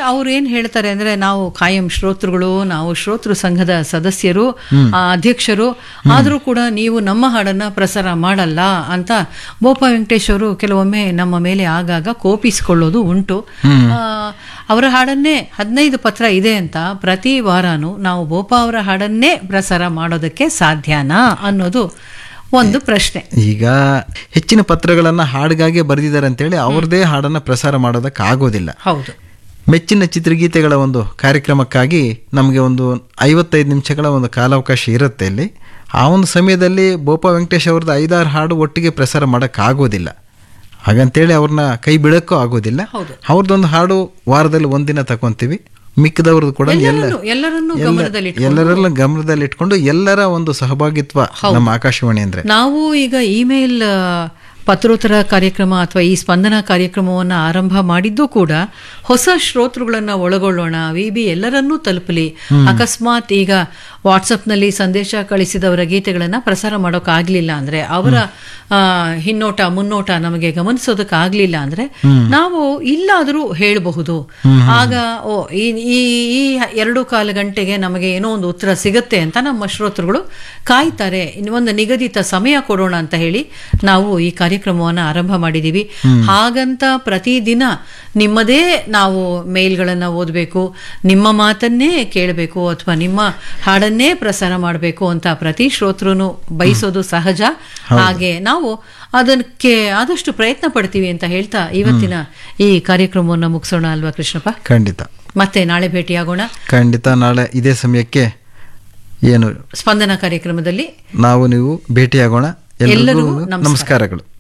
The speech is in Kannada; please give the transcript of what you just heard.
ಅವ್ರು ಏನ್ ಹೇಳ್ತಾರೆ ಅಂದ್ರೆ ನಾವು ಕಾಯಂ ಶ್ರೋತೃಗಳು ನಾವು ಶ್ರೋತೃ ಸಂಘದ ಸದಸ್ಯರು ಆ, ಅಧ್ಯಕ್ಷರು ಆದ್ರೂ ಕೂಡ ನೀವು ನಮ್ಮ ಹಾಡನ್ನ ಪ್ರಸಾರ ಮಾಡಲ್ಲ ಅಂತ ಬೋಪ ವೆಂಕಟೇಶ್ ಅವರು ಕೆಲವೊಮ್ಮೆ ನಮ್ಮ ಮೇಲೆ ಆಗಾಗ ಕೋಪಿಸಿಕೊಳ್ಳೋದು ಉಂಟು ಆ, ಅವರ ಹಾಡನ್ನೇ ಹದಿನೈದು ಪತ್ರ ಇದೆ ಅಂತ ಪ್ರತಿ ವಾರನೂ ನಾವು ಬೋಪ ಅವರ ಹಾಡನ್ನೇ ಪ್ರಸಾರ ಮಾಡೋದಕ್ಕೆ ಸಾಧ್ಯನಾ ಅನ್ನೋದು ಒಂದು ಪ್ರಶ್ನೆ ಈಗ ಹೆಚ್ಚಿನ ಪತ್ರಗಳನ್ನ ಹಾಡಿಗಾಗಿ ಬರೆದಿದ್ದಾರೆ ಅಂತೇಳಿ ಅವ್ರದೇ ಹಾಡನ್ನ ಪ್ರಸಾರ ಮಾಡೋದಕ್ಕೆ ಆಗೋದಿಲ್ಲ ಹೌದು ಮೆಚ್ಚಿನ ಚಿತ್ರಗೀತೆಗಳ ಒಂದು ಕಾರ್ಯಕ್ರಮಕ್ಕಾಗಿ ನಮಗೆ ಒಂದು ಐವತ್ತೈದು ನಿಮಿಷಗಳ ಒಂದು ಕಾಲಾವಕಾಶ ಇರುತ್ತೆ ಇಲ್ಲಿ ಆ ಒಂದು ಸಮಯದಲ್ಲಿ ಬೋಪ ವೆಂಕಟೇಶ್ ಅವ್ರದ್ದು ಐದಾರು ಹಾಡು ಒಟ್ಟಿಗೆ ಪ್ರಸಾರ ಮಾಡೋಕ್ಕಾಗೋದಿಲ್ಲ ಹಾಗಂತೇಳಿ ಅವ್ರನ್ನ ಕೈ ಬಿಡೋಕ್ಕೂ ಆಗೋದಿಲ್ಲ ಹೌದು. ಅವ್ರದ್ದೊಂದು ಹಾಡು ವಾರದಲ್ಲಿ ಒಂದಿನ ತಗೊಂತೀವಿ ಮಿಕ್ಕದವ್ರದ್ದು ಕೂಡ ಎಲ್ಲ ಎಲ್ಲರನ್ನೂ ಎಲ್ಲರನ್ನೂ ಎಲ್ಲ- ಗಮನದಲ್ಲಿ ಎಲ್ಲರೆಲ್ಲ ಗಮನದಲ್ಲಿ ಇಟ್ಕೊಂಡು ಎಲ್ಲರ ಒಂದು ಸಹಭಾಗಿತ್ವ ನಮ್ಮ ಆಕಾಶವಾಣಿ ಅಂದ್ರೆ ನಾವು ಈಗ ಇಮೇಲ್ ಆ, ಪತ್ರೋತ್ತರ ಕಾರ್ಯಕ್ರಮ ಅಥವಾ ಈ ಸ್ಪಂದನ ಕಾರ್ಯಕ್ರಮವನ್ನು ಆರಂಭ ಮಾಡಿದ್ದು ಕೂಡ ಹೊಸ ಶ್ರೋತೃಗಳನ್ನ ಒಳಗೊಳ್ಳೋಣ ವಿ ಬಿ ಎಲ್ಲರನ್ನೂ ತಲುಪಲಿ ಅಕಸ್ಮಾತ್ ಈಗ ವಾಟ್ಸಪ್ನಲ್ಲಿ ಸಂದೇಶ ಕಳಿಸಿದವರ ಗೀತೆಗಳನ್ನ ಪ್ರಸಾರ ಮಾಡೋಕ್ಕಾಗ್ಲಿಲ್ಲ ಅಂದ್ರೆ ಅವರ ಆ, ಹಿನ್ನೋಟ ಮುನ್ನೋಟ ನಮಗೆ ಗಮನಿಸೋದಕ್ಕಾಗ್ಲಿಲ್ಲ ಅಂದ್ರೆ ನಾವು ಇಲ್ಲಾದರೂ ಹೇಳಬಹುದು ಆಗ ಓ ಈ ಈ- ಈ ಎರಡು ಕಾಲ ಗಂಟೆಗೆ ನಮಗೆ ಏನೋ ಒಂದು ಉತ್ತರ ಸಿಗತ್ತೆ ಅಂತ ನಮ್ಮ ಶ್ರೋತೃಗಳು ಕಾಯ್ತಾರೆ ಇನ್ನು ಒಂದು ನಿಗದಿತ ಸಮಯ ಕೊಡೋಣ ಅಂತ ಹೇಳಿ ನಾವು ಈ ಕಾರ್ಯಕ್ರಮವನ್ನು ಆರಂಭ ಮಾಡಿದೀವಿ ಹಾಗಂತ ಪ್ರತಿದಿನ ನಿಮ್ಮದೇ ನಾವು ಮೇಲ್ಗಳನ್ನು ಓದಬೇಕು ನಿಮ್ಮ ಮಾತನ್ನೇ ಕೇಳಬೇಕು ಅಥವಾ ನಿಮ್ಮ ಹಾಡನ್ನೇ ಪ್ರಸಾರ ಮಾಡಬೇಕು ಅಂತ ಪ್ರತಿ ಶ್ರೋತೃನು ಬಯಸೋದು ಸಹಜ ಹಾಗೆ ನಾವು ಅದಕ್ಕೆ ಆದಷ್ಟು ಪ್ರಯತ್ನ ಪಡ್ತೀವಿ ಅಂತ ಹೇಳ್ತಾ ಇವತ್ತಿನ ಈ ಕಾರ್ಯಕ್ರಮವನ್ನು ಮುಗಿಸೋಣ ಅಲ್ವಾ ಕೃಷ್ಣಪ್ಪ ಖಂಡಿತ ಮತ್ತೆ ನಾಳೆ ಭೇಟಿಯಾಗೋಣ ಖಂಡಿತ ನಾಳೆ ಇದೇ ಸಮಯಕ್ಕೆ ಏನು ಸ್ಪಂದನ ಕಾರ್ಯಕ್ರಮದಲ್ಲಿ ನಾವು ನೀವು ಭೇಟಿಯಾಗೋಣ ಎಲ್ಲರಿಗೂ ಎಲ್ಲರಿಗೂ ನಮಸ್ಕಾರ. ನಮಸ್ಕಾರಗಳು